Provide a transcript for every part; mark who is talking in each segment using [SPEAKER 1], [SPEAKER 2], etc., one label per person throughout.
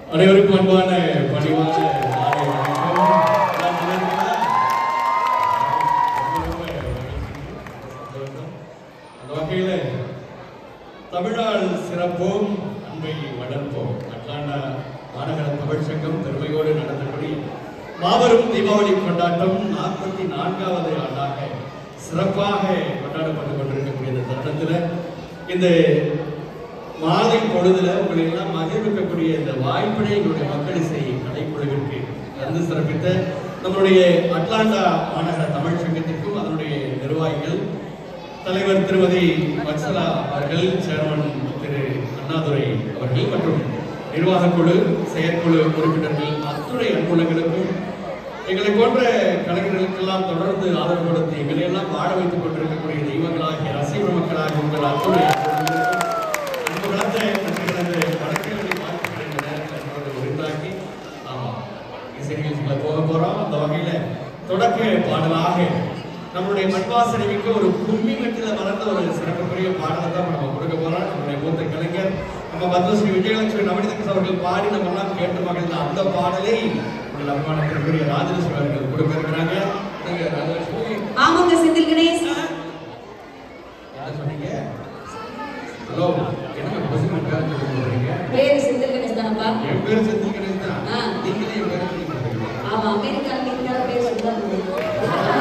[SPEAKER 1] அனைவருக்கும் அன்பான பணிவான மாலை வணக்கம். எல்லாம் நல்லா இருக்கீங்களா? ரொம்ப ரொம்ப சந்தோஷம். அந்த வகையில தமிழால் சிறப்போம் அன்பை வளர்ப்போம் அட்லாண்டா மாநகர தமிழ் சங்கம் பெருமையோடு நடந்தபடி மாபெரும் தீபாவளி கொண்டாட்டம் நாற்பத்தி நான்காவது ஆண்டாக சிறப்பாக கொண்டாடப்பட்டுக் கொண்டிருக்கக்கூடிய இந்த தருணத்தில் இந்த மாலை பொழுதுல உங்களை எல்லாம் மகிழ்விக்கக்கூடிய இந்த வாய்ப்பினை எங்களுடைய மக்கள் இசை கலைக்குழுவிற்கு தந்து சிறப்பித்த நம்மளுடைய அட்லாண்டா மாநகர தமிழ் சங்கத்திற்கும் அதனுடைய நிர்வாகிகள் தலைவர் திருமதி வத்சலா அவர்கள் சேர்மன் திரு அண்ணாதுரை அவர்கள் மற்றும் நிர்வாகக் குழு செயற்குழு உறுப்பினர்கள் அத்துறை அன்புள்ளங்களுக்கும் எங்களை போன்ற கலைஞர்களுக்கெல்லாம் தொடர்ந்து ஆதரவு கொடுத்து எங்களை எல்லாம் வாழ வைத்துக் கொண்டிருக்கக்கூடிய தெய்வங்களாகிய ரசிக மக்களாகிய உங்கள் அத்துறை அன்புகளுக்கும் அன்பு கலந்த நன்றிகளது வணக்கங்களை வாழ்த்துக்களை இந்த நேரத்தில் என்னோடு உரிந்தாக்கி ஆமா இசை நிகழ்ச்சிகளை போக போறோம் அந்த வகையில தொடக்க பாடலாக நம்மளுடைய மண்வாசனைக்கு ஒரு கும்மி மெட்டில வளர்ந்த ஒரு சிறப்புக்குரிய பாடலை தான் நம்ம கொடுக்க போறோம் நம்மளுடைய மூத்த கலைஞர் நம்ம பத்மஸ்ரீ விஜயலட்சுமி நவனிதகஸ் அவர்கள் பாடி நம்ம எல்லாம் கேட்டு மகிழ்ந்த அந்த பாடலை உங்கள் அபிமானத்திற்குரிய ராஜலட்சுமி அவர்கள் கொடுக்க இருக்கிறாங்க நீங்க ராஜலட்சுமி
[SPEAKER 2] ஆமாங்க செந்தில் கணேஷ்
[SPEAKER 1] யார் சொன்னீங்க ஹலோ என்ன பசங்க பேர் சொல்லி போறீங்க
[SPEAKER 2] பேரு செந்தில் கணேஷ் தானப்பா
[SPEAKER 1] என் பேர் செந்தில் கணேஷ் தான்
[SPEAKER 2] ஆ.
[SPEAKER 1] நீங்களே என் பேரை சொல்லி போறீங்க
[SPEAKER 2] ஆமா அமெரிக்கா அமெரிக்கா பேர் சொல்லுதான்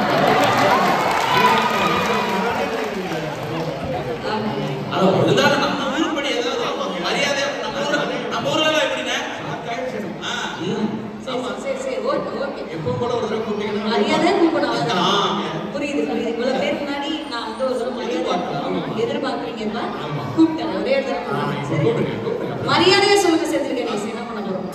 [SPEAKER 2] ஆமா
[SPEAKER 3] அது ஒழுங்கான நம்ம ஊருப்படி ஏதாவது மரியாதை நம்ம ஊர்ல நம்ம ஊர்ல எல்லாம் எப்படிங்க ஆ, ம்.
[SPEAKER 2] சரி சரி சரி ஓகே ஓகே
[SPEAKER 1] எப்போ கூட ஒரு தடவை கூப்பிட்டீங்கன்னா
[SPEAKER 2] மரியாதை கூப்பிடும்
[SPEAKER 3] ஆ.
[SPEAKER 2] அவ்வளவுதான் புரியுது புரியுது இவ்வளவு பேர் முன்னாடி நான் வந்து ஒரு தடவை மரியாதை எதிர்பார்க்குறீங்கப்பா
[SPEAKER 1] ஆமா.
[SPEAKER 2] கூப்பிட்டேன் ஒரே ஒரு
[SPEAKER 1] ஆ,
[SPEAKER 2] தடவை
[SPEAKER 1] இப்ப
[SPEAKER 2] சரி
[SPEAKER 1] கூப்பிடுங்க, கூப்பிடுங்க.
[SPEAKER 2] மரியாதையா சொல்லுங்க செந்தில் கணேஷ் என்ன பண்ண போறோம்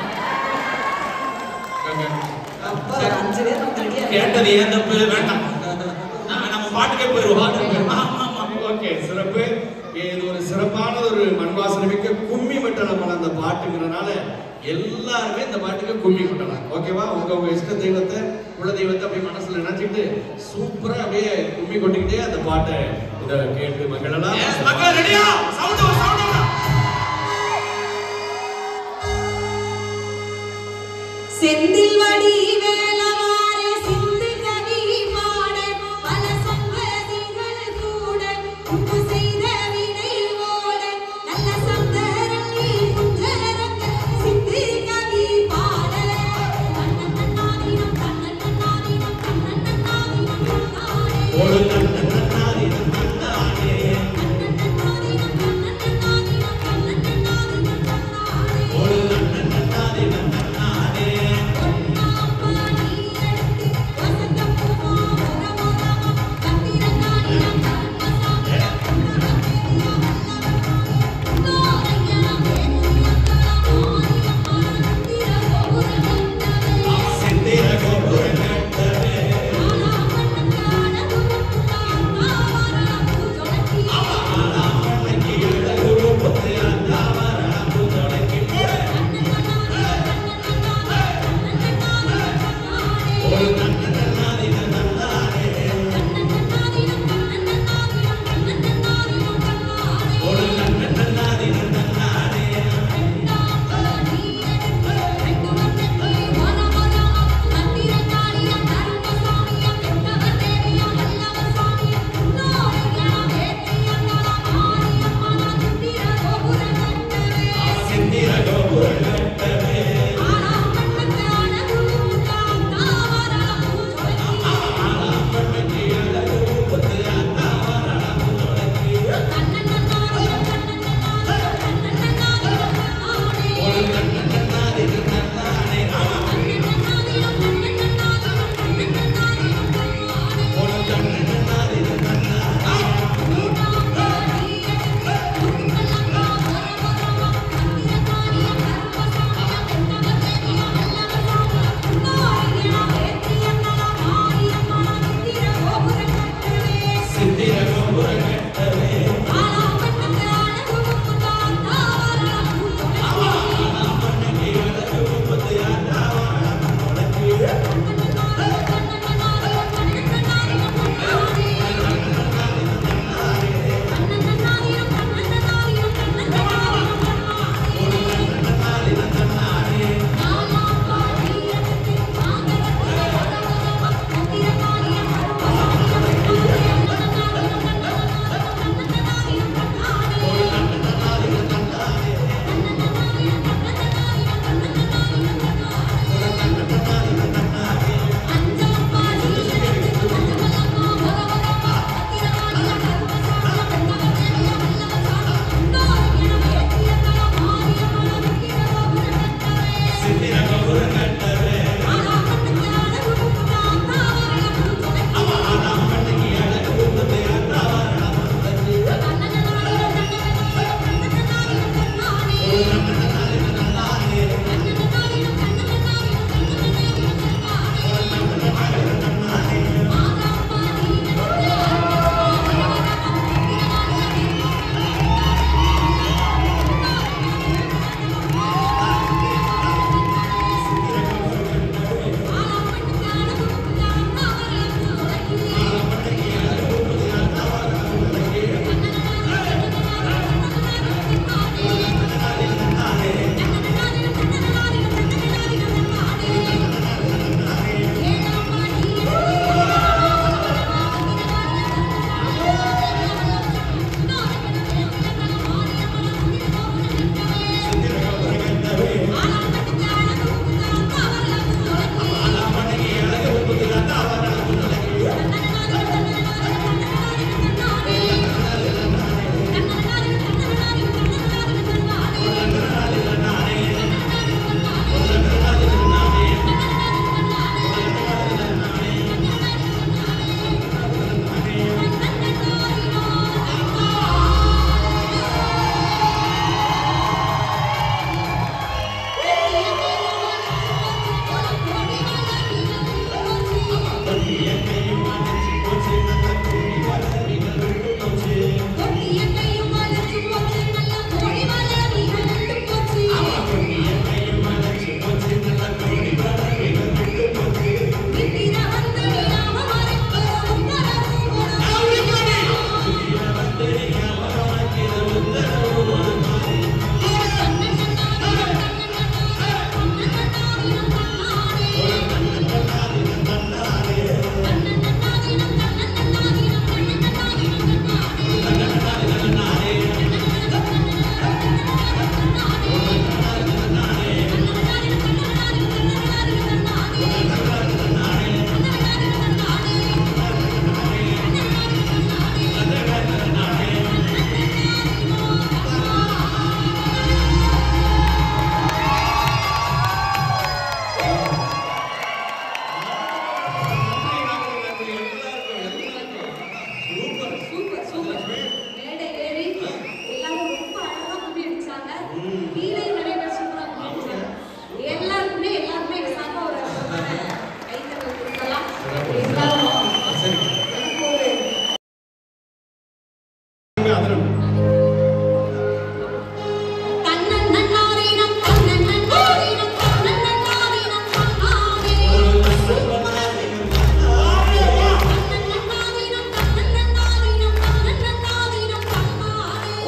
[SPEAKER 2] அப்பா, ஒரு அஞ்சு பேர் வந்து ரெடியா இருக்காங்க.
[SPEAKER 3] கேட்டது ஏன் தப்பு வேண்டாம் நாம நம்ம பாட்டுக்கே போயிருவோம் ஆமா ஆமா
[SPEAKER 1] ஓகே சிறப்பு இது ஒரு சிறப்பான ஒரு மண்வாசனை மிக்க கும்மி மெட்டலாம் அந்த பாட்டுங்கிறனால எல்லாருமே இந்த பாட்டுக்கு கும்மி கொட்டலாம் ஓகேவா உங்க உங்க இஷ்ட தெய்வத்தை குல தெய்வத்தை அப்படியே மனசுல நினைச்சிட்டு சூப்பரா அப்படியே கும்மி கொட்டிக்கிட்டே அந்த பாட்டை இதை கேட்டு மகளெல்லாம்
[SPEAKER 3] Yes, மக்கள் ரெடியா சவுண்ட் சவுண்ட்
[SPEAKER 2] செந்தில் வடி வேலவாரே சிந்து கவி பாட பல சங்கதிகள் கூட உப்பு செய்த வினை ஓட நல்ல சந்தரங்கி குஞ்சரங்க சிந்து கவி பாட கண்ணன் நன்னாரினம் கண்ணன் நன்னாரினம் கண்ணன் நன்னாரினம் கண்ணாரே
[SPEAKER 1] ஒரு கண்ணன் நன்னாரி நன்னாரே.
[SPEAKER 2] கண்ணன் நன்னாரினம் கண்ணன் நன்னாரினம்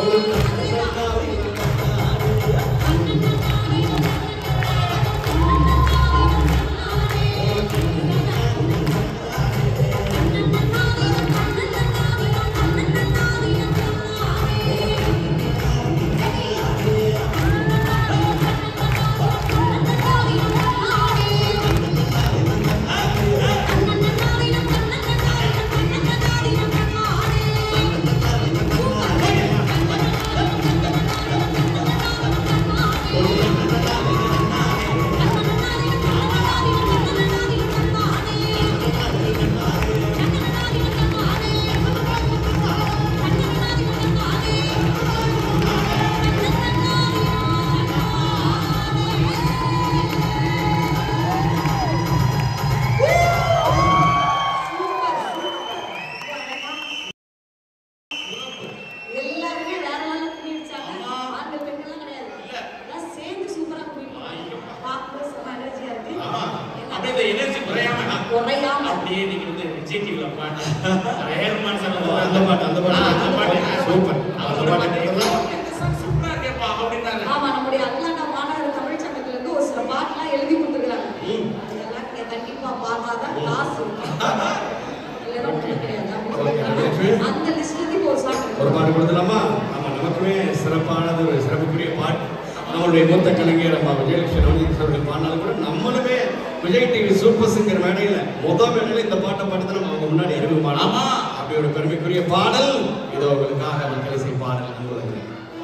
[SPEAKER 2] எல்லாருமே வேற வேலை துணி வச்சாங்க ஆண்கள் பெண்கள்லாம் கிடையாது எல்லாம் சேர்ந்து சூப்பரா குடிப்பாங்க பார்க்கும்போது செம்ம எனர்ஜியா இருக்கு
[SPEAKER 3] ஆமா அப்படியே இந்த எனர்ஜி குறையாம
[SPEAKER 2] குறையாம
[SPEAKER 3] அப்படியே நீங்க வந்து விஜய் டிவில பாட்டு ரேர்மான் சார்
[SPEAKER 1] அந்த பாட்டு, அந்த பாட்டு.
[SPEAKER 3] அந்த பாட்டு
[SPEAKER 1] சூப்பர்.
[SPEAKER 3] அந்த
[SPEAKER 1] அந்த
[SPEAKER 3] பாட்டு
[SPEAKER 1] பாட்டு.
[SPEAKER 3] இந்த song சூப்பரா இருக்கேப்பா அப்படின்னாரு
[SPEAKER 2] ஆமா நம்முடைய அட்லாண்டா மாநகர தமிழ் சங்கத்துல இருந்து ஒரு சில பாட்டுலாம் எழுதி கொடுத்துருக்காங்க அதெல்லாம் நீங்க கண்டிப்பா பாடாதான் காசு இல்லைன்னா ஒண்ணும் கிடையாது அப்படின்னு சொல்லிருக்காங்க. அந்த லிஸ்ட்ல இருந்து இப்போ ஒரு சாங்
[SPEAKER 1] ஒரு பாட்டு கொடுத்துலாமா ஆமா நமக்குமே சிறப்பானது ஒரு சிறப்புக்குரிய பாட்டு நம்மளுடைய மூத்த கலைஞர் அம்மா விஜயலட்சுமி ரவீந்திரனுடைய பாடினாலும் கூட நம்மளுமே விஜய் டிவி சூப்பர் சிங்கர் மேடையில முத மேடையில இந்த பாட்டை பாட்டு தான் நம்ம அவங்க முன்னாடி அறிமுகமான
[SPEAKER 3] ஆமா.
[SPEAKER 1] அப்படி ஒரு பெருமைக்குரிய பாடல் இதோ உங்களுக்காக மக்கள் இசை பாடல் அன்புலகே.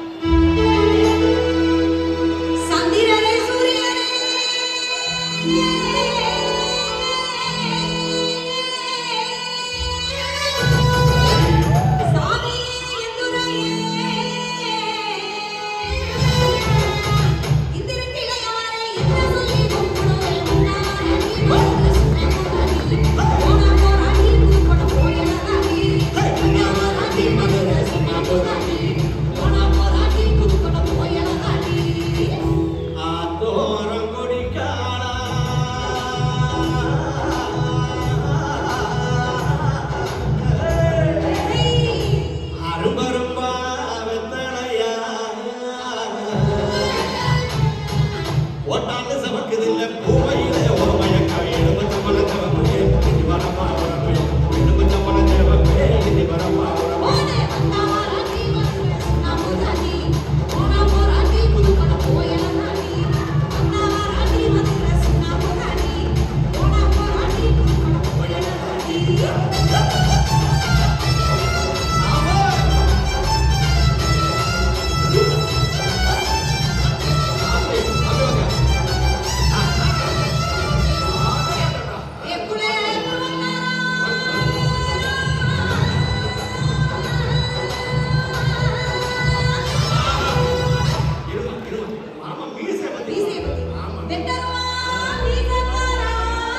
[SPEAKER 2] சந்திரனே சூரியனே சாமியே எந்துரையே இந்திரக்கிளையாரே என்ன சொல்லி கும்பிடுவே உன்னாரே வந்து சுமமுதாரி போனா போராடி கூப்பட போயலாரி போனா போராடி மதுர சுமமுதாரி போனா போராடி கூப்பட போயலாரி
[SPEAKER 1] ஆத்தோரம் கொடிக்கானா. அரும்பரும்பா வெத்தலையா. ஓட்டாண்டு சமக்குதில்ல பூவையிலே ஒரு மயக்கம் எலுமிச்சை பழத்தவமே இனி வரப்பா உறவே எலுமிச்சை பழத்தவமே இனி வரப்பா உறவே
[SPEAKER 2] போனே வந்தாவாராடி மதுர சுமமுதாரி போனா போராடி கூப்பட போயலாரி வந்தாவாராடி மதுர சுமமுதாரி போனா போராடி கூப்பட போயலாரி எக்குளே
[SPEAKER 1] இருமா இருமா மாமா மீசை வந்து
[SPEAKER 2] மீசை பத்தி. வெட்டருவா மீசக்காரா.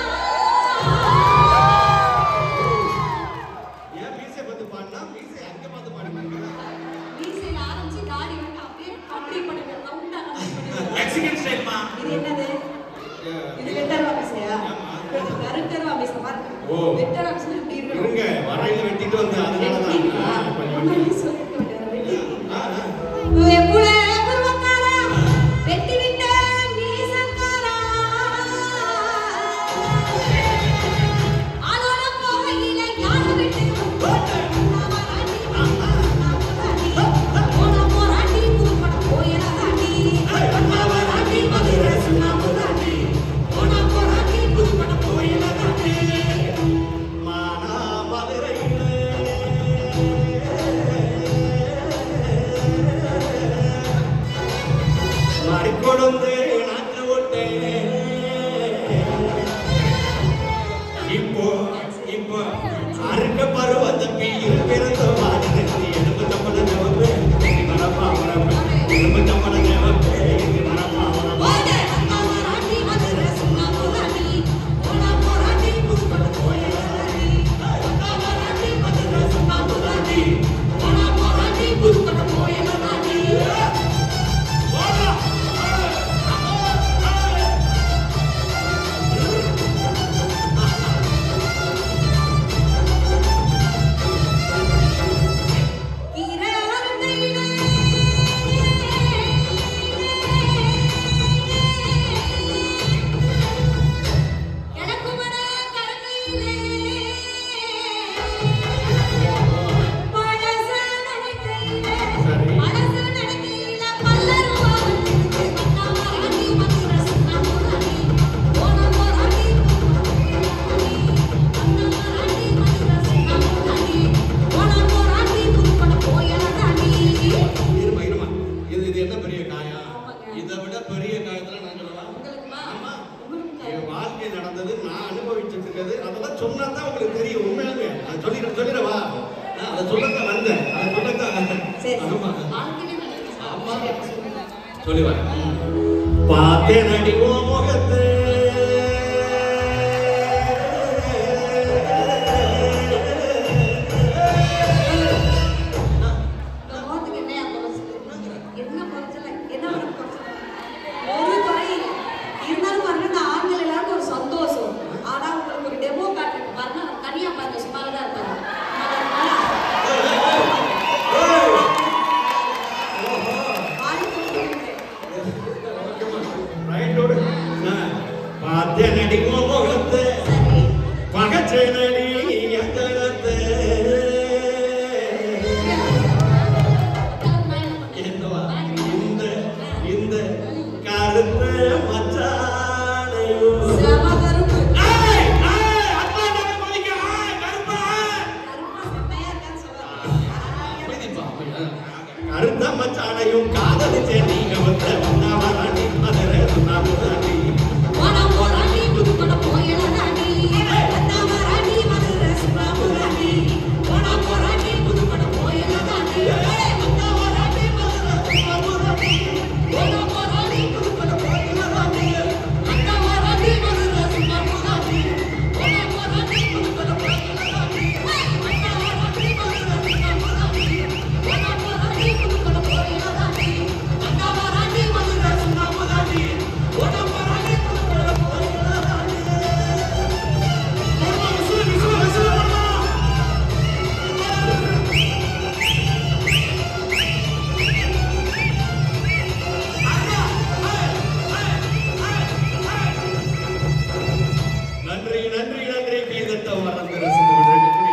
[SPEAKER 1] ஏன் மீசை பார்த்து பாடினா மீசை அங்க பார்த்து பாடுவாங்க
[SPEAKER 2] மீசையில ஆரம்பிச்சு தாடி வரைக்கும் அப்படியே அப்படி பண்ணுங்க. round ஆ அப்படி பண்ணுங்க.
[SPEAKER 3] மெக்சிகன் ஸ்டைல்மா
[SPEAKER 2] இது என்னது இது வெட்டருவா மீசையா? இது கருட்டருவா மீசை பாருங்க.
[SPEAKER 1] ஓ.
[SPEAKER 2] வெட்டருவா மீசைனா இப்படி இருக்கணும்.
[SPEAKER 1] இருங்க வரையில வெட்டிட்டு வந்து
[SPEAKER 2] வெட்டிட்டா?
[SPEAKER 1] அதனாலதான் கொஞ்சம்
[SPEAKER 2] முன்னாடியே சொல்லிருக்க வேண்டியது. வெட்டிட்டீங்க.
[SPEAKER 1] ஆ, ஆ.
[SPEAKER 2] எக்குளே பருவக்காரா, வெட்டி விட்ட மீசக்காரா. ஆளோட போகையில யாரை விட்டு போராடி, போனா போராடி, புதுப்பட போயிடாதாடி. போராடி, மதுரை சுண்ணாம்புதாடி. போனா போராடி, புதுப்பட போயிடாதாடி.
[SPEAKER 1] மானா மதுரையிலே
[SPEAKER 2] சரி
[SPEAKER 1] ஆமா.
[SPEAKER 2] வாழ்க்கையிலே நடக்குது சார்.
[SPEAKER 1] ஆமா.
[SPEAKER 2] சரி, சொல்லுங்க.
[SPEAKER 1] சொல்லுவார் பார்த்தேன் அடி ஓ முகத்தை
[SPEAKER 2] இந்த முகத்துக்கு என்னையா குறைச்சல்? என்ன குறைச்சல்? என்ன உனக்கு குறைச்சல்? ஒரு குறை இல்லை. இருந்தாலும் பாருங்க, இந்த ஆண்கள் எல்லாருக்கும் ஒரு சந்தோஷம். ஆனா உங்களுக்கு ஒரு demo காட்டுறேன். பாருங்க, அவர் தனியா பாருங்க, சும்மாவே தான் இருப்பாரு. ஆடி போட்டு விட்டு.
[SPEAKER 1] ரைட்டோடு பார்த்தேன் அடி ஓ முகத்தை
[SPEAKER 2] சரி.
[SPEAKER 1] பகச்சேனடி எங்களத்தை
[SPEAKER 2] நான் என்ன பண்ணேன்?
[SPEAKER 1] என்னவா இந்த இந்த கருத்த மச்சானையோ
[SPEAKER 2] செம கருப்பு.
[SPEAKER 1] ஏய் ஏய் அம்மா நம்ம மதிக்க ஏய் கருப்பா
[SPEAKER 2] கருப்பா செம்மையா இருக்கான்னு சொல்றாங்க.
[SPEAKER 1] கருத்த மச்சானையும் காதலிச்சே நீங்க வந்த வந்தாவராணி மதுரை சுண்ணாமுதாண்டி
[SPEAKER 2] போனா போறாண்டி, புதுக்கோட்டை போயிடலாண்டி. வந்தா வராண்டி, மதுரை சுண்ணாம்புதாண்டி. போனா போறாண்டி, புதுக்கோட்டை போயிடலாண்டி. ஏய், வந்தா வராண்டி, மதுரை சுண்ணாம்புதாண்டி. போனா போறாண்டி, புதுக்கோட்டை போயிடலாண்டி. வந்தா வராண்டி, மதுரை சுண்ணாம்புதாண்டி. போனா போறாண்டி, புதுக்கோட்டை போயிடலாண்டி. ஏய், வந்தா வராண்டி, மதுரை சுண்ணாம்புதாண்டி. போனா போறாண்டி, புதுக்கோட்டை போயிடலாண்டி. வந்தா வராண்டி, மதுரை சுண்ணாம்புதாண்டி. போனா போறாண்டி, புதுக்கோட்டை போயிடலாண்டி.
[SPEAKER 1] நன்றி நன்றி நன்றி கீதத்தை மறந்து ரசித்து கொண்டிருக்கக்கூடிய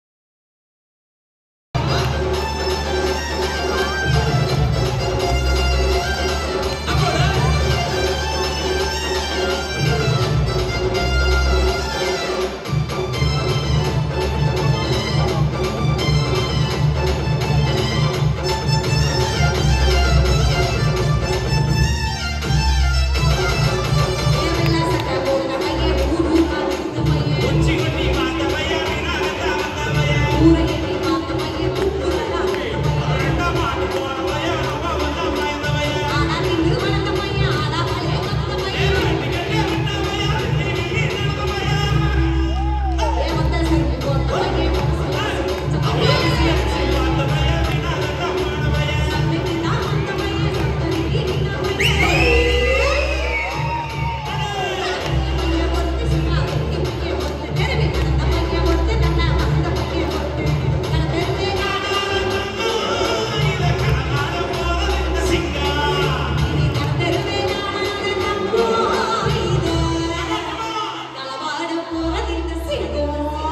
[SPEAKER 2] ஏவெல்லா சட்ட போன மையே ஊரு காத்து மையே
[SPEAKER 3] உச்சி கொட்டி மாத்தவையா வினாகத்தா வந்தவையா
[SPEAKER 2] ஊரையே காத்து மையே புப்புரலா
[SPEAKER 3] ரெண்டா மாட்டு போனவையா நம்ம வந்தா பயந்தவையா
[SPEAKER 2] ஆனா நின்னு வளர்ந்த மையே ஆனா பலே கத்த மையே
[SPEAKER 3] டிக்கெட்டே விட்டவையா நீ நடந்தவையா
[SPEAKER 2] ஏ வந்த சரி போன மையே
[SPEAKER 3] மாத்தவையா வினாகத்தா போனவையா
[SPEAKER 2] சமைக்கு தான் வந்த மையே சத்தரிக்கு நின்ன மையே மையே ஒருத்தி சும்மா ஒருத்தி மையே ஒருத்தி தெருவி கடந்த மையே ஒருத்தி தன்னை வந்த மையே ஒருத்தி தன தெருவே
[SPEAKER 3] இத காணாத போறது இந்த சிங்கா
[SPEAKER 2] இனி தன தெருவே நானாத நம்போ இது களவாட போறது இந்த சிங்கம்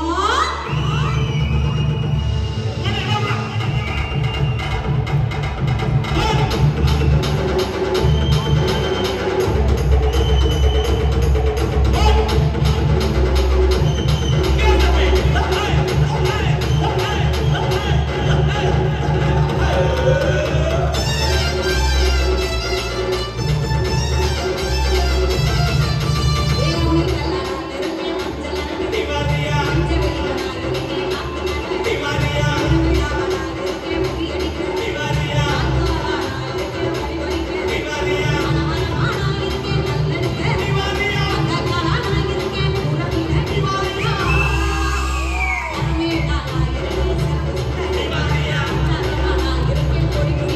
[SPEAKER 2] ஏவுனி கல்லான தெருவே மஞ்சளான
[SPEAKER 3] திவாதியா
[SPEAKER 2] மஞ்சவெளியான இருக்கே காத்துனால
[SPEAKER 3] திவாதியா
[SPEAKER 2] திருவிழாவான இருக்கே முடி அடிக்க
[SPEAKER 3] திவாதியா
[SPEAKER 2] ஆத்மாவான இருக்கே முடி வலிக்க
[SPEAKER 3] திவாதியா
[SPEAKER 2] ஆனவனமான இருக்கே நல்லெடுக்க
[SPEAKER 3] திவாதியா
[SPEAKER 2] அந்த காலான இருக்கே புறமிட
[SPEAKER 3] திவாதியா
[SPEAKER 2] அருமேடான இருக்கே சரசுத்த
[SPEAKER 3] திவாதியா
[SPEAKER 2] சரமான இருக்கே கொடி கொடி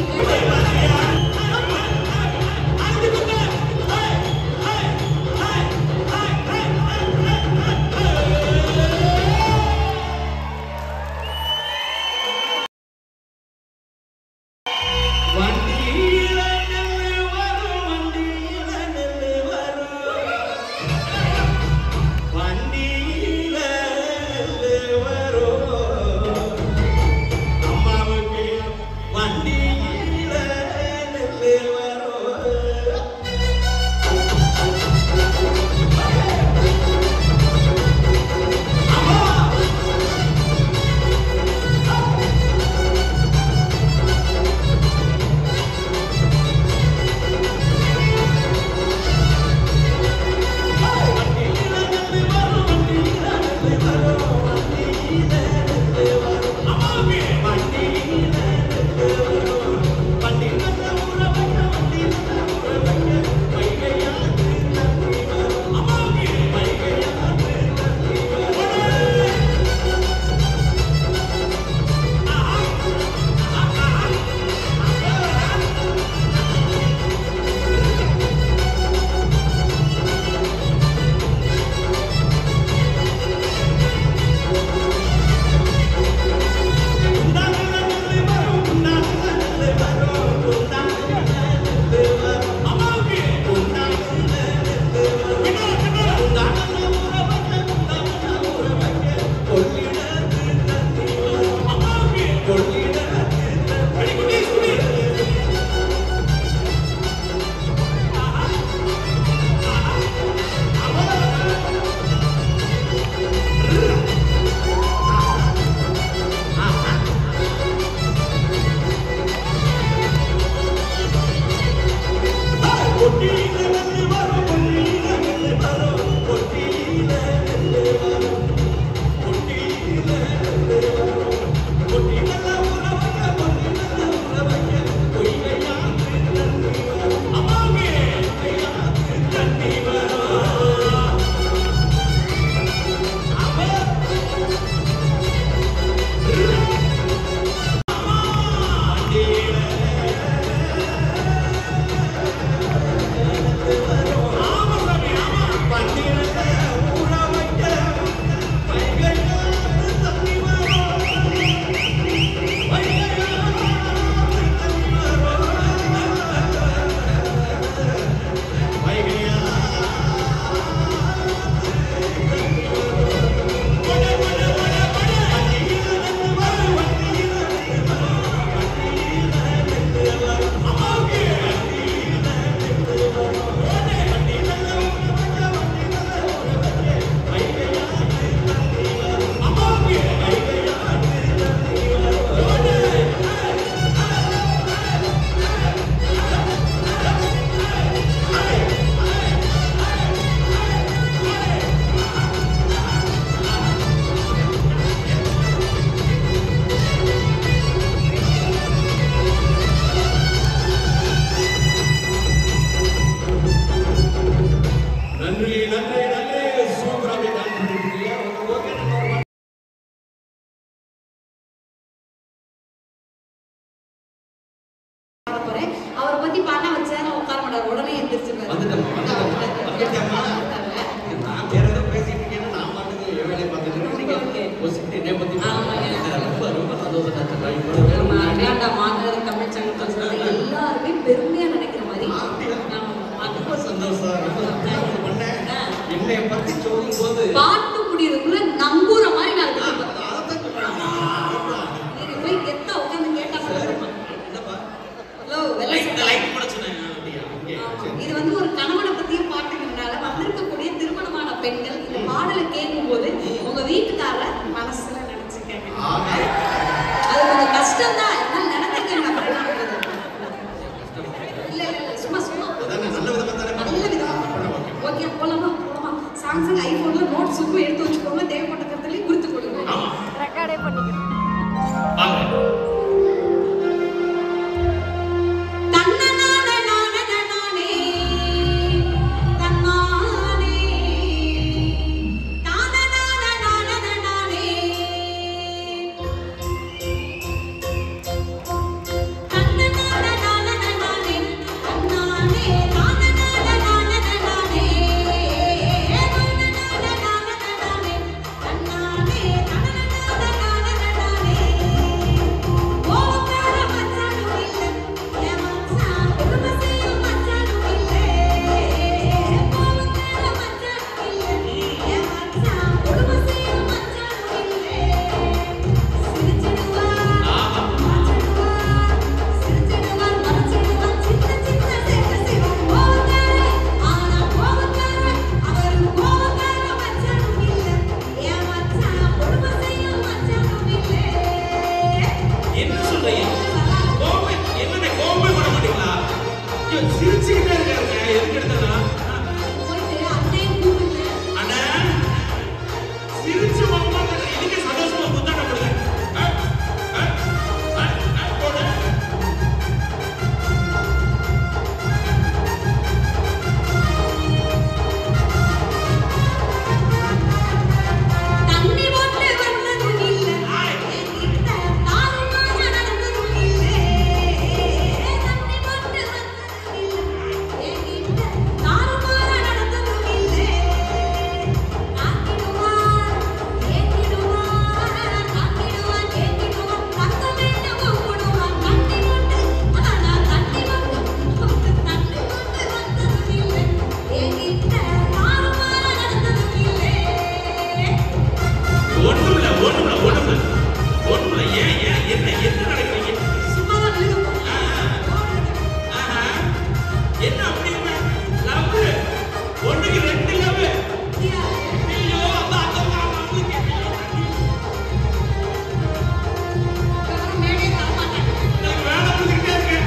[SPEAKER 2] பத்தி பாடினா வச்சேன் உட்கார மாட்டார் உடனே எந்திரிச்சிருவாரு
[SPEAKER 1] வந்துட்டேம்மா, வந்துட்டேம்மா, வந்துட்டேம்மா. நான் வேற ஏதோ பேசிட்டு இருக்கேன்னு நான் பாட்டுக்கு என் வேலையை பார்த்துட்டு இருக்கேன். நீங்க
[SPEAKER 2] Okay.
[SPEAKER 1] யோசிச்சுட்டு என்னைய பத்தி
[SPEAKER 2] ஆமாங்க.
[SPEAKER 1] ரொம்ப ரொம்ப சந்தோஷம் டாக்டர். நான் இவ்வளவு நேரம் முன்னாடி
[SPEAKER 2] அட்லாண்டா மாநகர தமிழ் சங்கத்தில் சொல்ற எல்லாருமே பெருமையா நினைக்கிற மாதிரி
[SPEAKER 1] அப்படியா?
[SPEAKER 2] ஆமா, அது
[SPEAKER 1] ரொம்ப சந்தோஷம் ரொம்ப சந்தோஷம் பண்ணேன்.
[SPEAKER 2] ஆ.
[SPEAKER 1] என்னைய பத்தி சொல்லும்போது
[SPEAKER 2] பாட்டு முடியறதுக்குள்ள நம்புற மாதிரி நான்
[SPEAKER 1] ஆ,
[SPEAKER 2] இருக்கேன்
[SPEAKER 1] அதைத்தான் சொல்றேன். அதான்.
[SPEAKER 2] நீங்க போய் கெத்தா உட்காந்து கேட்டா மட்டும்
[SPEAKER 1] என்னப்பா?
[SPEAKER 2] ஹலோ வெள்ளை
[SPEAKER 3] லைட் இந்த
[SPEAKER 2] சட்டை.
[SPEAKER 3] லைட் போட சொன்னேன்
[SPEAKER 1] அப்படியா? ஓகே,
[SPEAKER 2] ஆமா.
[SPEAKER 1] சரி.
[SPEAKER 2] இது வந்து ஒரு கணவனை பத்திய பாட்டுங்கிறனால வந்திருக்கக்கூடிய திருமணமான பெண்கள் இந்த பாடலை கேட்கும்போது உங்க வீட்டுக்காரர மனசுல நினைச்சுக்கங்க
[SPEAKER 1] ஆமா.
[SPEAKER 2] அது கொஞ்சம் கஷ்டம் தான் என்னால நினைச்சுக்கங்க அப்புறம் என்ன பண்றது? இல்ல இல்ல இல்ல சும்மா சும்மா
[SPEAKER 1] அதானே, நல்ல விதமா தானே
[SPEAKER 2] நல்ல
[SPEAKER 1] பண்ணணும்.
[SPEAKER 2] விதமா
[SPEAKER 1] அப்புறம் ஓகே.
[SPEAKER 2] ஓகே போலாமா போலாமா சாம்சங் ஐபோன்ல நோட்ஸ் இருக்கும் எடுத்து வச்சுக்கோங்க தேவைப்பட்ட கருத்துலையும் குறித்து கொடுங்க
[SPEAKER 3] ஆமா
[SPEAKER 4] ரெக்கார்டே பண்ணிக்கிறேன்
[SPEAKER 3] வாங்க
[SPEAKER 2] தன்னனான நானன நானே தன்னானே தானனான நானன நானே தன்னனான நானன நானே தன்னானே தானனான நானன நானே தானனான நானன நானே தன்னானே தானனான நானன நானே கோவக்கார மச்சானும் இல்ல என் மச்சான் பெருமசையும் மச்சானும் இல்ல கோவக்கார மச்சானும் இல்ல என் மச்சான் பெருமசையும் மச்சானும் இல்ல சிரிச்சிடுவார் மறைச்சிடுவார் சிரிச்சிடுவார் மறைச்சிடுவார் சின்ன சின்ன சேட்டை செய்வார் கோவக்கார ஆனா கோவக்கார அவர் கோவக்கார மச்சானும் இல்ல என் மச்சான் பெருமசையும் மச்சானும் இல்ல
[SPEAKER 3] என்ன சொல்றீங்க கோபம் என்னண்ணே கோபமே பண்ண மாட்டீங்களா ஐயோ, சிரிச்சுக்கிட்டே இருக்காருங்க எதுக்கு எடுத்தாலும்
[SPEAKER 2] போயிட்டு அண்ணையும் கூப்பிட்டு
[SPEAKER 3] அண்ணா சிரிச்சு மாமா இதுக்கு சந்தோஷமா புத்தாண்ட போடுங்க ஆ, ஆ, ஆ, ஆ, போடு.
[SPEAKER 2] தண்ணி போட்டு வந்ததும் இல்ல என்கிட்ட தாறுமாற நடந்ததும் இல்ல தண்ணி போட்டு வந்ததும் இல்ல என்கிட்ட தாறுமாற நடந்ததும் இல்ல காத்திடுவார் ஏத்திடுவார் காத்திடுவார் ஏத்திடுவார் தக்க வேண்டும் கூடுவார் தண்ணி போட்டு ஆனா தண்ணி போட்டு தண்ணி போட்டு வந்ததும் இல்ல என்கிட்ட தாறுமாற நடந்ததும் இல்ல
[SPEAKER 3] ஒண்ணுமில்ல ஒண்ணுமில்ல ஒண்ணுமில்ல ஒண்ணுமில்ல ஏன் ஏன் என்ன என்ன நடக்கிறீங்க
[SPEAKER 2] சும்மாதான் விழுகும்
[SPEAKER 3] ஆஹா. என்ன அப்படி என்ன லவ் ஒண்ணுக்கு ரெண்டு லவ் ஐயோ அந்த அந்த மாமாவுக்கு கேட்கல. எனக்கு வேலை கொடுத்துக்கிட்டே இருக்கேன்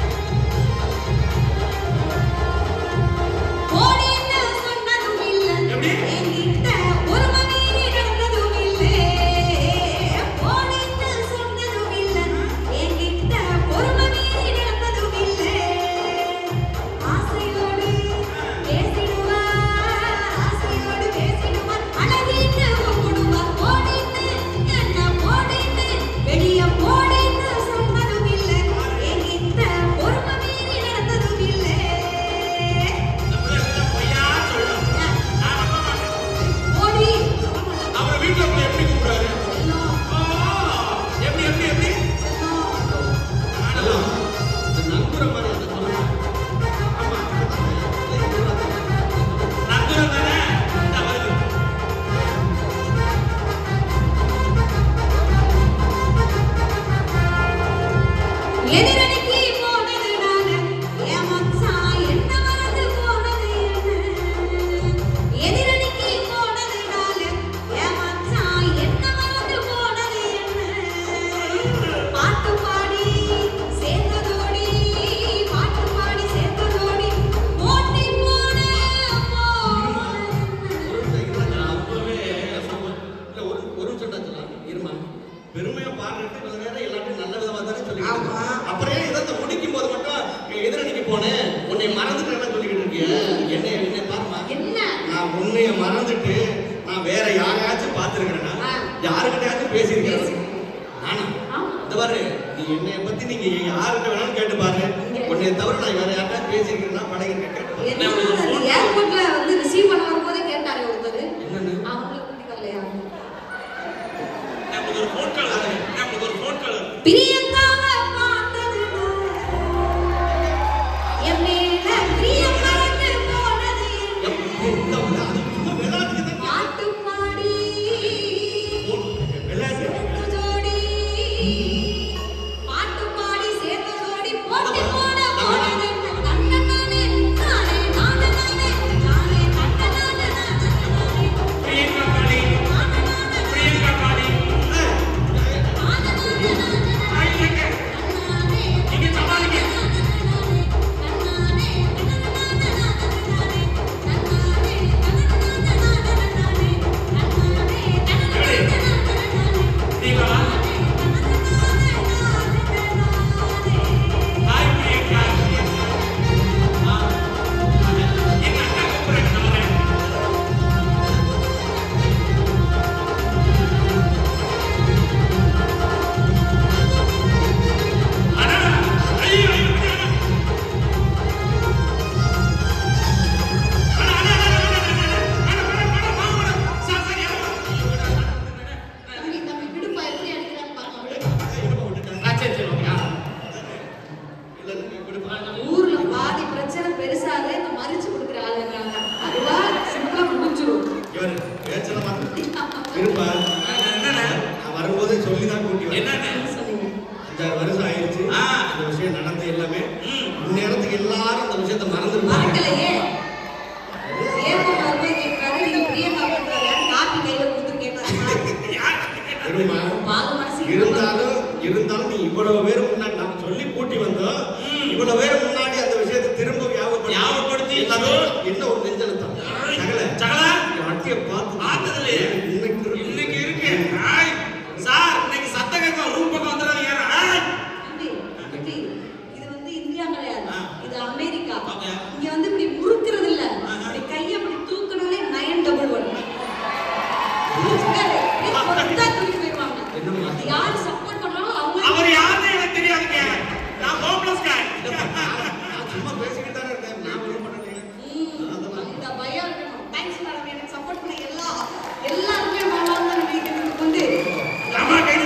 [SPEAKER 3] எப்படி?
[SPEAKER 2] வெளிய போடின்னு சொன்னதும் இல்ல என்கிட்ட பொறுமை மீறி நடந்ததும் இல்லை
[SPEAKER 3] நம்மள என்ன பொய்யா சொல்லணும் நான் நம்ப மாட்டேன்
[SPEAKER 2] ஓடி
[SPEAKER 3] அவர் வீட்டுல போய் எப்படி கூப்பிடுறாரு
[SPEAKER 2] செல்லம்
[SPEAKER 3] ஆ, எப்படி எப்படி எப்படி
[SPEAKER 2] செல்லம்
[SPEAKER 1] ஹலோ. இது நங்குற மாதிரி அந்த சொல்லுங்க. ஆமா.
[SPEAKER 3] நந்துரம் தானே இந்த வருது
[SPEAKER 2] எதிரணிக்கு போனது நானு என் மச்சான் என்ன மறந்து போனது என்ன எதிரணிக்கு போனது நானு என் மச்சான் என்ன மறந்து போனது என்ன பாட்டு பாடி சேர்ந்ததோடி பாட்டு பாடி சேர்ந்ததோடி போட்டி போன
[SPEAKER 1] ஒரு நிமிஷம் இருங்க. நான் அப்பவே சொன்னேன். இல்ல, ஒரு ஒரு நிமிஷம் தான் சொல்லலாம். இருமா. பெருமையா பாடுறதுக்கு கொஞ்ச நேரம் எல்லாத்தையும் நல்ல விதமா தானே சொல்லிக்கிட்டு
[SPEAKER 2] ஆமா.
[SPEAKER 1] இருக்க. அப்புறம் ஏன் இதை முடிக்கும் போது மட்டும் நீ எதிரணிக்கு போனேன் உன்னை மறந்துட்டு சொல்லிக்கிட்டு இருக்கிய என்ன என்ன பாருமா
[SPEAKER 2] என்ன
[SPEAKER 1] நான் உன்னைய மறந்துட்டு நான் வேற யாரையாச்சும் பார்த்துருக்கிறேன்னா
[SPEAKER 2] ஆ.
[SPEAKER 1] யாருக்கிட்டயாச்சும் பேசியிருக்கிறேன்
[SPEAKER 2] பேசி-
[SPEAKER 1] நானா
[SPEAKER 2] ஆமா.
[SPEAKER 1] இந்த பாரு நீ என்னைய பத்தி நீங்க யாருக்கிட்ட வேணாலும் கேட்டு பாரு
[SPEAKER 2] இங்க.
[SPEAKER 1] உன்னை
[SPEAKER 4] உன்னை தவிர நான் வேற யார்ட்டா பேசியிருக்கேன்னா பழகிருக்கேன் கேட்டு
[SPEAKER 2] என்ன அந்த ஏர்போர்ட்ல வந்து ரிசீவ் பண்ண வரும்போதே கேட்டாரே ஒருத்தர்
[SPEAKER 4] என்னன்னு?
[SPEAKER 2] அவங்கள கூட்டி வரலையா
[SPEAKER 3] நமக்கு ஒரு ஃபோன் கால் வருது நமக்கு ஒரு ஃபோன் கால் வருது
[SPEAKER 2] பிரியங்காவை பார்த்தது என் மேல பிரியம் மறந்து போனது
[SPEAKER 4] இந்த உலகம் அது சும்மா விளையாட்டுக்கு தான்
[SPEAKER 2] பாட்டு பாடி
[SPEAKER 4] விளையாட்டு
[SPEAKER 2] சேர்ந்து ஜோடி பாட்டு பாடி சேர்ந்து ஜோடி போட்டி போட போனது தன்ன நானே நானே நானே நானே நானே தன்ன நானே நானே
[SPEAKER 3] பிரியங்கா பாடி பிரியங்கா பாடி ஹாய் சங்கர் நீங்க சமாளிங்க நீங்க ஹாய் பிரியங்கா ஆ. எங்க அக்கா கூப்பிடுறாங்க நான் வரேன் அடடா ஐயோ ஐயோ அடடா. அடடா, அடடா, அடடா, அடடா, அடடா, அடடா, அடடா, அடடா, வாங்க, வாங்க. சார், சார், இறங்க. ஆ, சரி, சரி, ஓகே. ஆ.
[SPEAKER 4] இல்ல, இல்ல, விடுப்பா.
[SPEAKER 2] ஊர்ல பாதி பிரச்சனை பெருசாக இந்த மறிச்சு கொடுக்குற ஆளுங்கிறாங்க அதுவா சிம்பிளா முடிஞ்சிரும்
[SPEAKER 4] இவரு பேச்சல மாத்து. இருப்பா.
[SPEAKER 3] என்னண்ணே?
[SPEAKER 4] நான் வரும்போதே சொல்லி தான் கூட்டி வந்தேன்.
[SPEAKER 3] என்னண்ணே?
[SPEAKER 2] சொல்லுங்க
[SPEAKER 4] அஞ்சாறு வருஷம் ஆயிடுச்சு
[SPEAKER 3] ஆ.
[SPEAKER 4] இந்த விஷயம் நடந்து எல்லாமே
[SPEAKER 3] ம்.
[SPEAKER 4] இந்நேரத்துக்கு எல்லாரும் அந்த விஷயத்தை மறந்துருப்பாங்க
[SPEAKER 2] மறக்கலையே ஏர்போர்ட்ல வரும்போது கேட்கறாரு நீங்க பிரியங்கா பண்றாரு காப்பி கையில கொடுத்து கேட்டாரு
[SPEAKER 3] யார்?
[SPEAKER 4] இருமா.
[SPEAKER 2] பால் மனசு
[SPEAKER 4] இருந்தாலும் இருந்தாலும் நீ இவ்வளவு பேர் முன்னாடி நம்ம சொல்லி கூட்டி வந்தோம் இவ்வளவு பேர் முன்னாடி அந்த விஷயத்தை திரும்ப ஞாபகப்படுத்தி
[SPEAKER 3] ஞாபகப்படுத்தி,
[SPEAKER 4] எல்லாரும் என்ன ஒரு நெஞ்செழுத்தம் சகல
[SPEAKER 3] சகலா?
[SPEAKER 4] இந்த வட்டியை பார்த்து
[SPEAKER 3] பார்த்ததில்லையே.
[SPEAKER 4] இன்னைக்கு இருக்கு.
[SPEAKER 3] இன்னைக்கு இருக்கு ஹாய். சார் இன்னைக்கு சத்தம் கேட்கும் ரூம் பக்கம் வந்துடாதீங்க ஹாய்.
[SPEAKER 2] தம்பி, தம்பி, இது வந்து இந்தியா கிடையாது
[SPEAKER 3] ஆ.
[SPEAKER 2] இது அமெரிக்கா
[SPEAKER 3] ஓகே.
[SPEAKER 2] இங்க வந்து இப்படி முறுக்குறது இல்ல
[SPEAKER 3] ஆஹா.
[SPEAKER 2] இப்படி கையை அப்படி தூக்குனாலே நயன் டபுள் ஒன் தூக்கி போயிருவாங்க
[SPEAKER 4] என்னம்மா?
[SPEAKER 2] யாரு சப்போர்ட் பண்றாங்களோ அவங்க
[SPEAKER 3] அவர் யாருன்னு எனக்கு தெரியாதுங்க நான் ஹோம்லெஸ் காய்
[SPEAKER 4] நான் சும்மா பேசிக்கிட்டு தானே இருக்கேன் நான் ஒண்ணும் பண்ணலையே.
[SPEAKER 2] இந்த பயம் இருக்கணும் தேங்க்ஸ் மேடம் எனக்கு சப்போர்ட் பண்ண எல்லா எல்லாருமே வேணாம்னு நினைக்கிறதுக்கு வந்து
[SPEAKER 3] அம்மா கையில்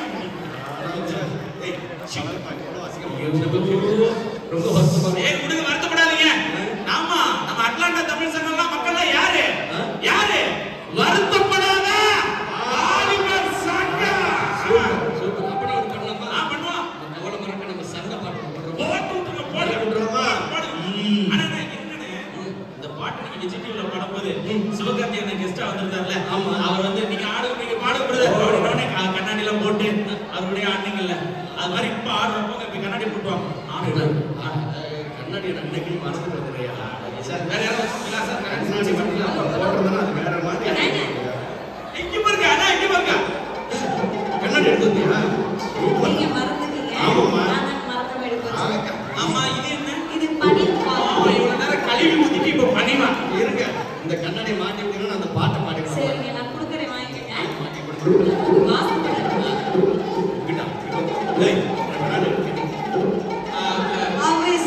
[SPEAKER 4] ஏய், சவரப்பா, எவ்வளவு அசிங்கமா ரொம்ப வருத்தமா
[SPEAKER 3] ஏய் விடுங்க வருத்தப்படாதீங்க ஆமா நம்ம அட்லாண்டா தமிழ் சங்கம்லாம் மக்கள்லாம் யாரு
[SPEAKER 4] ஆ?
[SPEAKER 3] யாரு வருத்தப்படாத வாலிபர் சங்கம்
[SPEAKER 4] சூப்பர், சூப்பர். அப்படி ஒரு பண்ணலாமா?
[SPEAKER 3] நான் பண்ணுவோம்
[SPEAKER 4] இந்த கவலை மறக்க நம்ம சண்டை பாட்டு போடுறோம்.
[SPEAKER 3] போட்டு விட்டுருங்க, போட்டு
[SPEAKER 4] விட்டுருவோமா?
[SPEAKER 3] போடு. ஆனா நான் என்னண்ணே, இந்த பாட்டு நீங்க விஜய் டிவில பாடும்போது சிவகார்த்திகேயன் கெஸ்டா வந்திருந்தாருல
[SPEAKER 4] ஆமா.
[SPEAKER 3] அவர் வந்து நீங்க ஆடு நீங்க பாடு பிரதர் அப்படின்னோடனே க- கண்ணாடி எல்லாம் போட்டு அவருடைய ஆடுனீங்கல்ல அது மாதிரி இப்ப ஆடுறப்போ இப்ப கண்ணாடி போட்டுவாங்க ஆடு
[SPEAKER 4] அஹ், கண்ணாடி நான் இன்னைக்கு மறந்துட்டு வந்துடுறியா?
[SPEAKER 3] சார் வேற யாரும் வச்சுக்கலாம் சார்
[SPEAKER 4] கண்ணாடி மட்டும் அப்ப போட்டிருந்தேன்னா அது வேற மாதிரி
[SPEAKER 3] எங்க பாருங்க அதான் எங்க பாருங்க
[SPEAKER 4] கண்ணாடி எடுத்து வந்தியா? சூப்பர்.
[SPEAKER 2] நீங்க மறந்துட்டீங்க
[SPEAKER 4] ஆமாம்மா.
[SPEAKER 2] நான் மறக்காம எடுத்து வச்சேன்.
[SPEAKER 3] ஆமா இது என்ன
[SPEAKER 2] இது பனிர்
[SPEAKER 3] ஆ,
[SPEAKER 2] பால்
[SPEAKER 3] இவ்வளவு நேரம் கழுவி ஊத்திட்டு இப்ப பனிமா
[SPEAKER 4] இருங்க. இந்த கண்ணாடி மாட்டி விட்டீங்கன்னா நான் அந்த பாட்டை பாடிடுவேன்.
[SPEAKER 2] சரிங்க நான் கொடுக்குறேன் வாங்கிக்கங்க
[SPEAKER 4] மாட்டி கொடுத்துருவேன்.
[SPEAKER 2] வாசப்படாது
[SPEAKER 4] இங்கிட்டா, இங்கிட்டா. ஏய், இந்த கண்ணாடி எடுத்துக்கிட்டு.
[SPEAKER 2] ஆல்வேஸ்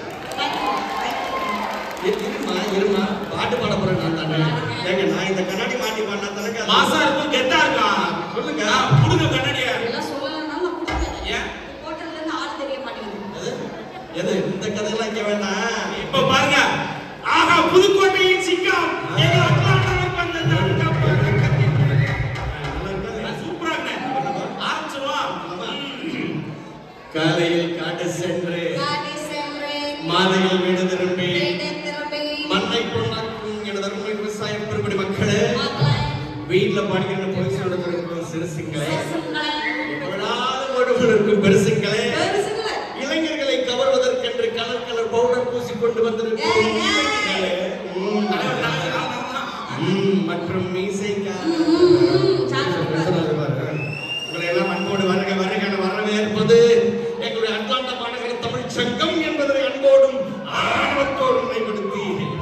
[SPEAKER 4] இரு- இருமா, இருமா. பாட்டு பாட போறேன் நான் தானே. ஏங்க, நான் இந்த கண்ணாடி மாட்டி பாடினா தானேங்க அது-
[SPEAKER 3] மாசா இருக்கும் கெத்தா இருக்கும்
[SPEAKER 4] சொல்லுங்க.
[SPEAKER 3] ஆ, புடுங்க கண்ணாடிய
[SPEAKER 2] இதெல்லாம் சொல்லலைன்னா நான் கொடுக்குறேன்
[SPEAKER 3] ஏன்
[SPEAKER 2] போட்டதுல இருந்து ஆள் தெரிய மாட்டேங்குது
[SPEAKER 4] எது? எது? இந்த கதையெல்லாம் இங்க வேண்டாம்
[SPEAKER 3] இப்ப பாருங்க ஆஹா புதுக்கோட்டையின் சிங்கம் எங்க அட்லாண்டாவுக்கு வந்த தங்க பதக்கத்தின்
[SPEAKER 4] நல்லா இருக்கா?
[SPEAKER 3] சூப்பரா இருக்கு ஆரம்பிச்சிருவோம் ம்.
[SPEAKER 4] காலையில் காட்டு சென்று
[SPEAKER 2] காடி சென்றேன்
[SPEAKER 4] மாலையில் வீடு திரும்பி
[SPEAKER 2] வீட்டை திரும்பி
[SPEAKER 4] மண்ணை பொண்ணாக்கும் எனது அருமை விவசாய பெருங்குடி மக்களே
[SPEAKER 2] மகளை
[SPEAKER 4] வீட்டுல பாடிக்கிற போய் சொல்லிருக்கும் சிறுசுங்களே
[SPEAKER 2] பேசுங்களே
[SPEAKER 4] விடாத ஓடுகள் இருக்கும் பெருசுங்களே
[SPEAKER 2] பெருசுங்களே
[SPEAKER 4] இளைஞர்களை கவர்வதற்கென்று கலர் கலர் பவுடர் பூசி கொண்டு வந்திருக்கும்
[SPEAKER 2] ஏய், ஏய்.
[SPEAKER 4] இளைஞர்களே. ம்.
[SPEAKER 3] தலைவர், தலைவர், தலைவர், தலைவர்.
[SPEAKER 4] ம், மற்றும் மீசைக்கார
[SPEAKER 2] சாப்பிட்டு
[SPEAKER 4] உங்களை எல்லாம் அன்போடு வருக வருக என வரவேற்பது எங்களுடைய அட்லாண்டா மாநகர தமிழ் சங்கம் என்பதை அன்போடும் ஆர்வத்தோடும் மேம்படுத்தி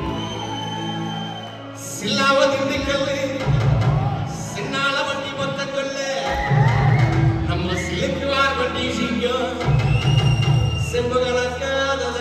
[SPEAKER 4] சில்லாவ திண்டுக்கல் சின்னால வண்டி மொத்தக்கல்ல நம்ம சிலுக்குவார் வண்டி சிங்கம் செம்பு கலக்காத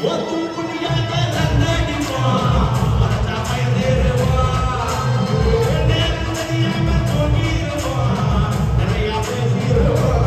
[SPEAKER 3] ஓத்தும் புளியாக நன்னடிப்பான் மறைச்சா பயந்தேறுவான் நேரம் தெரியாம தோங்கிடுவான் நிறைய பேசிடுவான்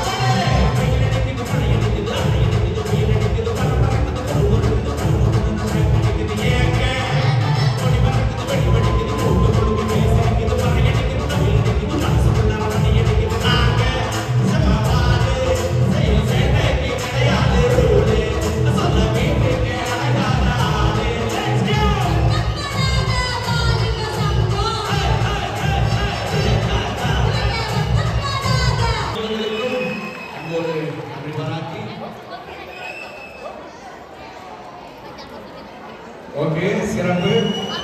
[SPEAKER 1] அவர்களுக்கும் அன்போடு நன்றி பாராட்டி ஓகே சிறப்பு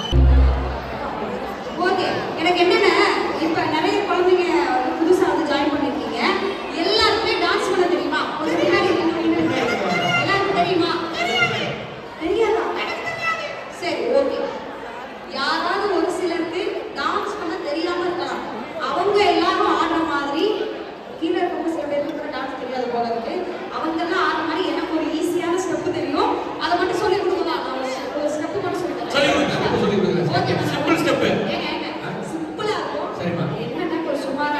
[SPEAKER 2] ஓகே எனக்கு என்னன்னா இப்ப நிறைய குழந்தைங்க வந்து புதுசா வந்து ஜாயின் பண்ணிருக்கீங்க எல்லாருக்குமே டான்ஸ் பண்ண தெரியுமா கொஞ்சம் பின்னாடி நின்னு எல்லாருக்கும் தெரியுமா தெரியாதா சரி ஓகே யாராவது ஒரு சிலருக்கு டான்ஸ் பண்ண தெரியாம இருக்கலாம் அவங்க எல்லாரும் ஆடுற மாதிரி கீழே இருக்கவங்க சில பேருக்கு கூட டான்ஸ் தெரியாது போல இருக்கு அவங்க எல்லாம் ஆடுற மாதிரி எனக்கு ஒரு ஈஸியான ஸ்டெப் தெரியும் அதை மட்டும் சொல்லி கொடுக்கலாம் நான் ஒரு step- ஒரு ஸ்டெப் மட்டும் சொல்லி
[SPEAKER 1] சொல்லி கொடுங்க, step சொல்லி கொடுங்க.
[SPEAKER 2] Okay
[SPEAKER 3] Simple step.
[SPEAKER 2] ஏங்க, ஏங்க. சிம்பிளா இருக்கும்
[SPEAKER 1] சரிம்மா.
[SPEAKER 2] என்னன்னா ஒரு சுமாரா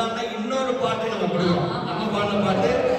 [SPEAKER 1] அட்லாண்டா இன்னொரு பாட்டு நம்ம கொடுக்குறோம் நம்ம பாடின பாட்டு